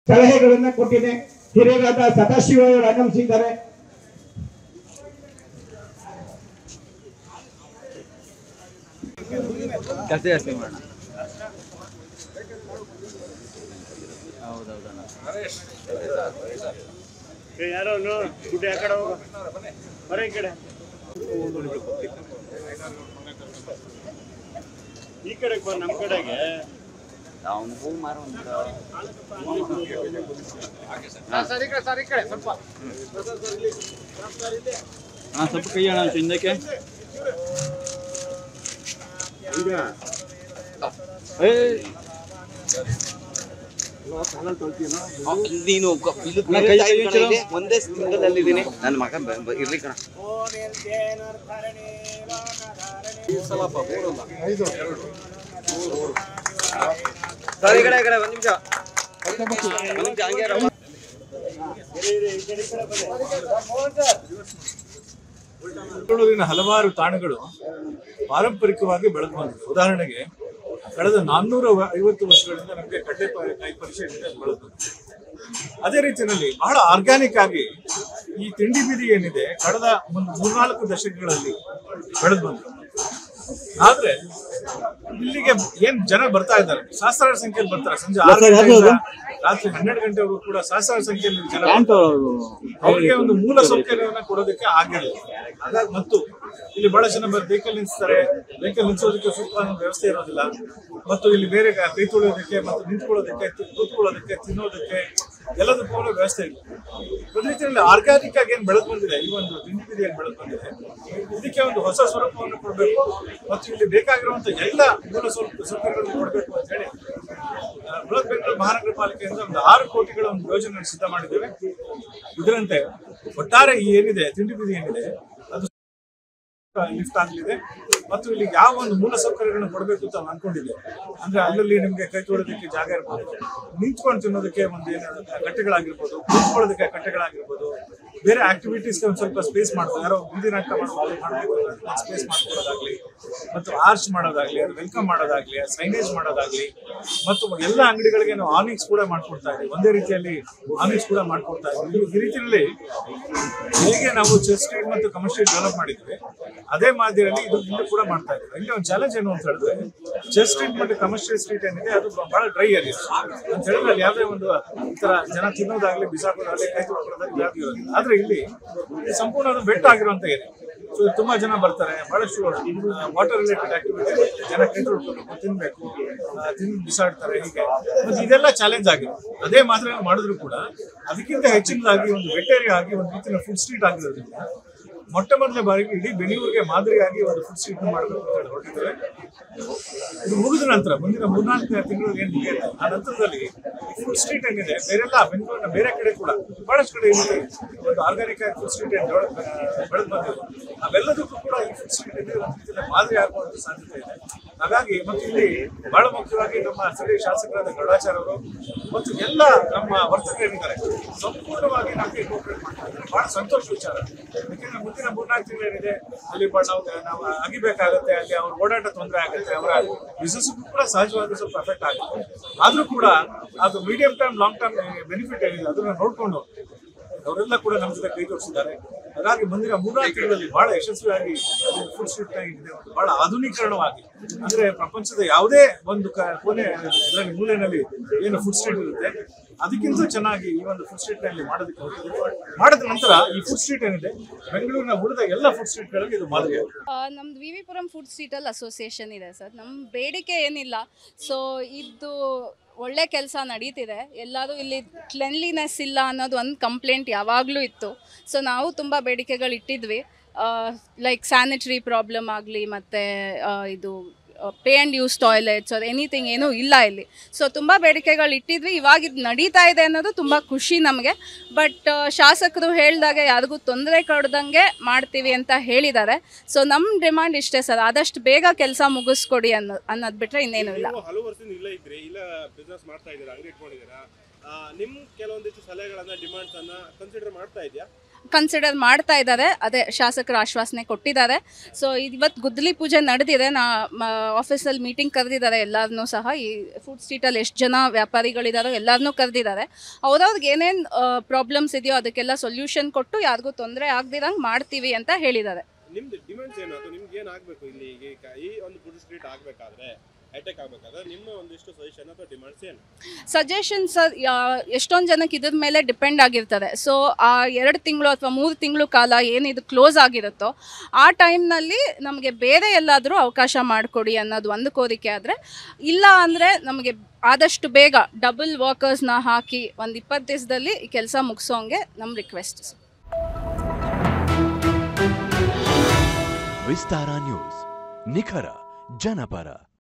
ಸಲಹೆಗಳನ್ನ ಕೊಟ್ಟಿದೆ ಹಿರಿಯರಾದ ಸದಾಶಿವ ಅವರು ಆಗಮಿಸಿದ್ದಾರೆ ಜಾಸ್ತಿ ಜಾಸ್ತಿ ಮಾಡೋಣ ಹೌದೌದಣ್ಣ ಯಾರೋ ಗುಡ್ಡೆ ಆ ಕಡೆ ಹೋಗ ಬರ ಈ ಕಡೆ ಈ ಕಡೆಗೆ ಬಾ ನಮ್ಮ ಕಡೆಗೆ ಅವ್ನು ಹೂ ಮಾರ ಹಾಂ ಸ್ವಲ್ಪ ಕೈ ಅಣ್ಣ ಒಂಚೂರು ಹಿಂದಕ್ಕೆ ಏ ನೀನು ಅಣ್ಣ, ಕೈ ಕೈ ಒಂಚೂರು. ಒಂದೇ ತಿಂಗಳಲ್ಲಿದ್ದೀನಿ ನನ್ನ ಮಗ ಬ- ಬ- ಇರ್ಲಿ ಕಣ ಸರ್ ಈ ಕಡೆ ಈ ಕಡೆ ಒಂದ್ ನಿಮಿಷ ಒಂದ್ ನಿಮಿಷ ಹಂಗೆ ಇರಮ್ಮ. ಬೆಂಗಳೂರಿನ ಹಲವಾರು ತಾಣಗಳು ಪಾರಂಪರಿಕವಾಗಿ ಬೆಳೆದು ಬಂದಿದೆ ಉದಾಹರಣೆಗೆ ಕಳೆದ ನಾನ್ನೂರ ಐವತ್ತು ವರ್ಷಗಳಿಂದ ನಮಗೆ ಕಡ್ಲೆಕಾಯಿ ಪರಿಚಯ ಇದೆ ಅದು ಬೆಳೆದು ಬಂದಿದೆ ಅದೇ ರೀತಿಯಲ್ಲಿ ಬಹಳ ಆರ್ಗ್ಯಾನಿಕ್ ಆಗಿ ಈ ತಿಂಡಿ ಬೀದಿ ಏನಿದೆ ಕಳೆದ ಒಂದು ಮೂರ್ನಾಲ್ಕು ದಶಕಗಳಲ್ಲಿ ಬೆಳೆದು ಬಂದಿದೆ ಆದ್ರೆ ಇಲ್ಲಿಗೆ ಏನ್ ಜನ ಬರ್ತಾ ಇದ್ದಾರೆ ಸಹಸ್ರಾರು ಸಂಖ್ಯೆಯಲ್ಲಿ ಬರ್ತಾರೆ ಸಂಜೆ ಆರು ಗಂಟೆಯಿಂದ ರಾತ್ರಿ ಹನ್ನೆರಡು ಗಂಟೆವರೆಗೂ ಕೂಡ ಸಹಸ್ರಾರು ಸಂಖ್ಯೆಯಲ್ಲಿ ಜನ ಬರ್ತಾರೆ. ಅವರಿಗೆ ಒಂದು ಮೂಲ ಸೌಕರ್ಯವನ್ನ ಕೊಡೋದಕ್ಕೆ ಆಗಿರಲಿಲ್ಲ ಹಾಗಾಗಿ ಮತ್ತು ಇಲ್ಲಿ ಬಹಳ ಜನ ಬರ್ ವೆಹಿಕಲ್ ನಿಲ್ಲಿಸ್ತಾರೆ ವೆಹಿಕಲ್ ನಿಲ್ಲಿಸೋದಕ್ಕೆ ಸೂಕ್ತವಾದ ವ್ಯವಸ್ಥೆ ಇರೋದಿಲ್ಲ ಮತ್ತು ಇಲ್ಲಿ ಬೇರೆ ಗ- ಕೈ ತೊಳೆಯೋದಕ್ಕೆ ಮತ್ತು ನಿಂತ್ಕೊಳ್ಳೋದಕ್ಕೆ ತಿ- ಕೂತ್ಕೊಳ್ಳೋದಕ್ಕೆ ತಿನ್ನೋದಕ್ಕೆ ಎಲ್ಲದಕ್ಕೂ ಕೂಡ ವ್ಯವಸ್ಥೆ ಇಲ್ಲ ಒಂದು ರೀತಿಯಲ್ಲಿ ಆರ್ಗ್ಯಾನಿಕ್ ಆಗಿ ಏನ್ ಬೆಳೆದು ಬಂದಿದೆ ಈ ಒಂದು ತಿಂಡಿ ಬೀದಿ ಏನ್ ಬೆಳೆದು ಬಂದಿದೆ ಇದಕ್ಕೆ ಒಂದು ಹೊಸ ಸ್ವರೂಪವನ್ನು ಕೊಡಬೇಕು ಮತ್ತು ಇಲ್ಲಿ ಬೇಕಾಗಿರುವಂತ ಎಲ್ಲ ಮೂಲ ಸೌಕ- ಸೌಕರ್ಯಗಳನ್ನು ಕೊಡಬೇಕು ಅಂತ ಹೇಳಿ ಆ, ಬೃಹತ್ ಬೆಂಗಳೂರು ಮಹಾನಗರ ಪಾಲಿಕೆಯಿಂದ ಒಂದು ಆರು ಕೋಟಿಗಳ ಒಂದು ಯೋಜನೆ ಸಿದ್ಧ ಮಾಡಿದ್ದೇವೆ ಇದರಂತೆ ಒಟ್ಟಾರೆ ಈ ಏನಿದೆ ತಿಂಡಿ ಬೀದಿ ಏನಿದೆ ಅದು ಲಿಫ್ಟ್ ಆಗಲಿದೆ ಮತ್ತು ಇಲ್ಲಿ ಯಾವ ಒಂದು ಮೂಲ ಸೌಕರ್ಯಗಳನ್ನು ಕೊಡಬೇಕು ಅಂತ ನಾನು ಅನ್ಕೊಂಡಿದ್ದೆ ಅಂದ್ರೆ ಅಲ್ಲಲ್ಲಿ ನಿಮ್ಗೆ ಕೈ ತೊಳೋದಕ್ಕೆ ಜಾಗ ಇರ್ಬೋದು ನಿಂತ್ಕೊಂಡು ತಿನ್ನೋದಕ್ಕೆ ಒಂದು ಏನು ಕಟ್ಟೆಗಳಾಗಿರ್ಬೋದು ಕೂತ್ಕೊಳ್ಳೋದಕ್ಕೆ ಕಟ್ಟೆಗಳಾಗಿರ್ಬೋದು ಬೇರೆ ಆಕ್ಟಿವಿಟೀಸ್ಗೆ ಒಂದು ಸ್ವಲ್ಪ ಸ್ಪೇಸ್ ಮಾಡ್ಬೋದು ಯಾರೋ ಬೀದಿ ನಾಟಕ ಮಾಡ್ಬೋದು ಮಾಡಬೇಕು ಸ್ಪೇಸ್ ಮಾಡ್ಕೊಳ್ಳೋದಾಗ್ಲಿ ಮತ್ತು ಆರ್ಚ್ ಮಾಡೋದಾಗ್ಲಿ ಅದು ವೆಲ್ಕಮ್ ಮಾಡೋದಾಗ್ಲಿ ಸೈನೇಜ್ ಮಾಡೋದಾಗ್ಲಿ ಮತ್ತು ಎಲ್ಲ ಅಂಗಡಿಗಳಿಗೆ ನಾವು ಆನಿಕ್ಸ್ ಕೂಡ ಮಾಡ್ಕೊಡ್ತಾ ಇದ್ದೀವಿ ಒಂದೇ ರೀತಿಯಲ್ಲಿ ಆನಿಕ್ಸ್ ಕೂಡ ಮಾಡ್ಕೊಡ್ತಾ ಇದ್ದೀವಿ ಈ ರೀತಿಯಲ್ಲಿ ಹೇಗೆ ನಾವು ಚೆಸ್ ಸ್ಟ್ರೀಟ್ ಮತ್ತು ಕಮರ್ಷಿಯಲ್ ಡೆವಲಪ್ ಮಾಡಿದ್ವಿ ಅದೇ ಮಾದರಿಯಲ್ಲಿ ಇದು ಇಲ್ಲಿ ಕೂಡ ಮಾಡ್ತಾ ಇದ್ದೀವಿ ಇಲ್ಲಿ ಒಂದು ಚಾಲೆಂಜ್ ಏನು ಅಂತ ಹೇಳಿದ್ರೆ ಚೆಸ್ ಸ್ಟ್ರೀಟ್ ಮತ್ತು ಕಮರ್ಷಿಯಲ್ ಸ್ಟ್ರೀಟ್ ಏನಿದೆ ಅದು ಬಹಳ ಡ್ರೈ ಏರಿಯಾ ಅಂತ ಹೇಳಿದ್ರೆ ಅಲ್ಲಿ ಯಾವುದೇ ಒಂದು ಈ ತರ ಜನ ತಿನ್ನೋದಾಗ್ಲಿ ಬಿಸಾಕೋದಾಗ್ಲಿ ಕೈ ತೊಳ್ಕೊಳ್ಳೋದಾಗ್ಲಿ ಯಾವ್ದು ಇರೋದಿಲ್ಲ ಆದ್ರೆ ಇಲ್ಲಿ ಇದು ಸಂಪೂರ್ಣ ಅದು ಬೆಟ್ಟ ಆಗಿರುವಂತ ಏರಿಯಾ ಸೊ ತುಂಬಾ ಜನ ಬರ್ತಾರೆ ಬಹಳಷ್ಟು ವಾಟರ್ ರಿಲೇಟೆಡ್ ಆಕ್ಟಿವಿಟಿ ಜನ ಕೈ ತೊಳ್ಕೊಬೇಕು ತಿನ್ಬೇಕು ಆ, ತಿಂದು ಬಿಸಾಡ್ತಾರೆ ಹೀಗೆ ಮತ್ತೆ ಇದೆಲ್ಲ ಚಾಲೆಂಜ್ ಆಗಿದೆ ಅದೇ ಮಾತ್ರ ಮಾಡಿದ್ರು ಕೂಡ ಅದಕ್ಕಿಂತ ಹೆಚ್ಚಿನದಾಗಿ ಒಂದು ವೆಟೇರಿಯಾ ಆಗಿ ಒಂದು ರೀತಿಯ ಫುಡ್ ಸ್ಟ್ರೀಟ್ ಆಗಿರೋದ್ರಿಂದ ಮೊಟ್ಟ ಮೊದಲ ಬಾರಿಗೆ ಇಡೀ ಬೆಂಗಳೂರಿಗೆ ಮಾದರಿಯಾಗಿ ಒಂದು ಫುಡ್ ಸ್ಟ್ರೀಟ್ ಮಾಡಬೇಕು ಅಂತ ಹೇಳಿ ಹೊರಟಿದ್ದೇವೆ ಇದು ಮುಗಿದ ನಂತರ ಮುಂದಿನ ಮೂರ್ನಾಲ್ಕು ತಿಂಗಳು ಏನು ಮುಗಿಯುತ್ತೆ ಆ ನಂತರದಲ್ಲಿ ಫುಡ್ ಸ್ಟ್ರೀಟ್ ಏನಿದೆ ಬೇರೆಲ್ಲ ಬೆಂಗಳೂರಿನ ಬೇರೆ ಕಡೆ ಕೂಡ ಬಹಳಷ್ಟು ಕಡೆ ಏನಿದೆ ಒಂದು ಆರ್ಗಾನಿಕ್ ಆಗಿ ಫುಡ್ ಸ್ಟ್ರೀಟ್ ಏನು ಬೆಳೆದು ಬಂದಿದೆ ಅವೆಲ್ಲದಕ್ಕೂ ಕೂಡ ಈ ಫುಡ್ ಸ್ಟ್ರೀಟ್ ಏನಿದೆ ಒಂದು ರೀತಿಯಲ್ಲಿ ಮಾದರಿ ಆಗುವಂತ ಸಾಧ್ಯತೆ ಇದೆ ಹಾಗಾಗಿ ಮತ್ತು ಇಲ್ಲಿ ಬಹಳ ಮುಖ್ಯವಾಗಿ ನಮ್ಮ ಸ್ಥಳೀಯ ಶಾಸಕರಾದ ಗರುಡಾಚಾರ್ಯ ಅವರು ಮತ್ತು ಎಲ್ಲ ನಮ್ಮ ವರ್ತಕರಿದ್ದಾರೆ ಸಂಪೂರ್ಣವಾಗಿ ನಮಗೆ ಕೋಪರೇಟ್ ಮಾಡ್ತಾ ಇದ್ದಾರೆ ಬಹಳ ಸಂತೋಷ ವಿಚಾರ ಯಾಕೆಂದ್ರೆ ಮುಂದಿನ ಮೂರ್ನಾಲ್ಕು ತಿಂಗಳೇನಿದೆ ಅಲ್ಲಿ ಬ- ನಾವು ನಾವು ಅಗಿಬೇಕಾಗತ್ತೆ ಅಲ್ಲಿ ಅವ್ರ ಓಡಾಟ ತೊಂದರೆ ಆಗುತ್ತೆ ಅವರ ಬಿಸ್ನೆಸ್ ಕೂಡ ಸಹಜವಾಗಿ ಸ್ವಲ್ಪ ಎಫೆಕ್ಟ್ ಆಗುತ್ತೆ ಆದ್ರೂ ಕೂಡ ಅದು medium term long term benefit ಏನಿದೆ ಅದನ್ನ ನೋಡ್ಕೊಂಡು ಅವರೆಲ್ಲ ಕೂಡ ನಮ್ಮ ಜೊತೆ ಕೈ ಜೋಡಿಸಿದ್ದಾರೆ ಹಾಗಾಗಿ ಮುಂದಿನ ಮೂರ್ನಾಲ್ಕು ತಿಂಗಳಲ್ಲಿ ಬಹಳ ಯಶಸ್ವಿಯಾಗಿ ಫುಡ್ ಸ್ಟ್ರೀಟ್ ಇದೆ ಒಂದು ಬಹಳ ಆಧುನೀಕರಣವಾಗಿ ಅಂದ್ರೆ ಪ್ರಪಂಚದ ಯಾವುದೇ ಒಂದು ಕ- ಕೊನೆ ಇದರಲ್ಲಿ ಮೂಲೆಯಲ್ಲಿ ಏನು ಫುಡ್ ಸ್ಟ್ರೀಟ್ ಇರುತ್ತೆ ಅದಕ್ಕಿಂತ ಚೆನ್ನಾಗಿ ಈ ಒಂದು ಫುಡ್ ಸ್ಟ್ರೀಟ್ ನಲ್ಲಿ ಮಾಡೋದಕ್ಕೆ ಹೊರಟಿದ್ದೀವಿ ಮಾಡಿದ ನಂತರ ಈ ಫುಡ್ ಸ್ಟ್ರೀಟ್ ಏನಿದೆ ಬೆಂಗಳೂರಿನ ಉಳಿದ ಎಲ್ಲ ಫುಡ್ ಸ್ಟ್ರೀಟ್ಗಳಲ್ಲಿ ಇದು ಮಾದರಿಯಾಗಿದೆ ಆ, ನಮ್ದು ವಿ ವಿ ಪುರಂ ಫುಡ್ ಸ್ಟ್ರೀಟಲ್ಲಿ ಅಸೋಸಿಯೇಷನ್ ಇದೆ ಸರ್ ನಮ್ಮ ಬೇಡಿಕೆ ಏನಿಲ್ಲ ಸೊ ಇದು ಒಳ್ಳೆ ಕೆಲಸ ನಡೀತಿದೆ ಎಲ್ಲರೂ ಇಲ್ಲಿ ಕ್ಲೆನ್ಲಿನೆಸ್ ಇಲ್ಲ ಅನ್ನೋದು ಒಂದು ಕಂಪ್ಲೇಂಟ್ ಯಾವಾಗಲೂ ಇತ್ತು ಸೊ ನಾವು ತುಂಬ ಬೇಡಿಕೆಗಳು ಇಟ್ಟಿದ್ವಿ ಲೈಕ್ ಸ್ಯಾನಿಟರಿ ಪ್ರಾಬ್ಲಮ್ ಆಗಲಿ ಮತ್ತು ಇದು ಪೇ ಆ್ಯಂಡ್ ಯೂಸ್ ಟಾಯ್ಲೆಟ್ಸ್ ಅದು ಎನಿಥಿಂಗ್ ಏನೂ ಇಲ್ಲ ಇಲ್ಲಿ ಸೊ ತುಂಬ ಬೇಡಿಕೆಗಳು ಇಟ್ಟಿದ್ವಿ ಇವಾಗ ಇದು ನಡೀತಾ ಇದೆ ಅನ್ನೋದು ತುಂಬ ಖುಷಿ ನಮಗೆ ಬಟ್ ಶಾಸಕರು ಹೇಳ್ದಾಗೆ ಯಾರಿಗೂ ತೊಂದರೆ ಕೊಡ್ದಂಗೆ ಮಾಡ್ತೀವಿ ಅಂತ ಹೇಳಿದ್ದಾರೆ ಸೊ ನಮ್ಮ ಡಿಮಾಂಡ್ ಇಷ್ಟೇ ಸರ್ ಆದಷ್ಟು ಬೇಗ ಕೆಲಸ ಮುಗಿಸ್ಕೊಡಿ ಅನ್ನೋ ಅನ್ನೋದು ಬಿಟ್ಟರೆ ಇನ್ನೇನು ಇಲ್ಲ ನೀವು ಹಲವು ವರ್ಷದಿಂದ ಇಲ್ಲೇ ಇದ್ರಿ ಇಲ್ಲ ಬಿಸ್ನೆಸ್ ಮಾಡ್ತಾ ಇದ್ದೀರಾ ಅಂಗಡಿ ಇಟ್ಕೊಂಡಿದ್ದೀರಾ ಆ, ನಿಮ್ ಕೆಲವೊಂದಿಷ್ಟು ಸಲಹೆಗಳನ್ನ ಡಿಮಾಂಡ್ಸ್ ಅನ್ನ ಕನ್ಸಿಡರ್ ಮಾಡ್ತಾ ಇದೆಯಾ ಕನ್ಸಿಡರ್ ಮಾಡ್ತಾ ಇದ್ದಾರೆ ಅದೇ ಶಾಸಕರು ಆಶ್ವಾಸನೆ ಕೊಟ್ಟಿದ್ದಾರೆ ಸೊ ಇವತ್ತು ಗುದ್ದಲಿ ಪೂಜೆ ನಡೆದಿದೆ ನಾ ಆಫೀಸಲ್ಲಿ ಮೀಟಿಂಗ್ ಕರೆದಿದ್ದಾರೆ ಎಲ್ಲರನ್ನೂ ಸಹ ಈ ಫುಡ್ ಸ್ಟ್ರೀಟಲ್ಲಿ ಎಷ್ಟು ಜನ ವ್ಯಾಪಾರಿಗಳಿದಾರೋ ಎಲ್ಲರನ್ನೂ ಕರೆದಿದ್ದಾರೆ ಅವ್ರವ್ರಿಗೆ ಏನೇನು ಪ್ರಾಬ್ಲಮ್ಸ್ ಇದೆಯೋ ಅದಕ್ಕೆಲ್ಲ ಸೊಲ್ಯೂಷನ್ ಕೊಟ್ಟು ಯಾರಿಗೂ ತೊಂದರೆ ಆಗದಿರಂಗೆ ಮಾಡ್ತೀವಿ ಅಂತ ಹೇಳಿದ್ದಾರೆ ನಿಮ್ದು ಡಿಮ್ಯಾಂಡ್ಸ್ ಏನು ಅಥವಾ ನಿಮ್ಗೆ ಏನ್ ಆಗ್ಬೇಕು ಇಲ್ಲಿ ಈಗ ಈ ಒಂದು ಫುಡ್ ಸ್ಟ್ರೀಟ್ ಆಗ್ಬೇಕಾದ್ರೆ ಹೈಟೆಕ್ ಆಗ್ಬೇಕಾದ್ರೆ ನಿಮ್ಮ ಒಂದಿಷ್ಟು ಸಜೆಷನ್ ಅಥವಾ ಡಿಮ್ಯಾಂಡ್ಸ್ ಏನು ಸಜೆಷನ್ಸ್ ಎಷ್ಟೊಂದು ಜನಕ್ಕೆ ಇದ್ರ ಮೇಲೆ ಡಿಪೆಂಡ್ ಆಗಿರ್ತದೆ ಸೊ ಆ ಎರಡು ತಿಂಗಳು ಅಥವಾ ಮೂರು ತಿಂಗಳು ಕಾಲ ಏನಿದು ಕ್ಲೋಸ್ ಆಗಿರುತ್ತೋ ಆ ಟೈಮ್ನಲ್ಲಿ ನಮಗೆ ಬೇರೆ ಎಲ್ಲಾದರೂ ಅವಕಾಶ ಮಾಡಿಕೊಡಿ ಅನ್ನೋದು ಒಂದು ಕೋರಿಕೆ ಆದರೆ ಇಲ್ಲ ಅಂದರೆ ನಮಗೆ ಆದಷ್ಟು ಬೇಗ ಡಬಲ್ ವರ್ಕರ್ಸ್ನ ಹಾಕಿ ಒಂದು ಇಪ್ಪತ್ತು ದಿವಸದಲ್ಲಿ ಈ ಕೆಲಸ ಮುಗಿಸೋಂಗೆ ನಮ್ಮ ರಿಕ್ವೆಸ್ಟ್ ವಿಸ್ತಾರ ನ್ಯೂಸ್ ನಿಖರ ಜನಪರ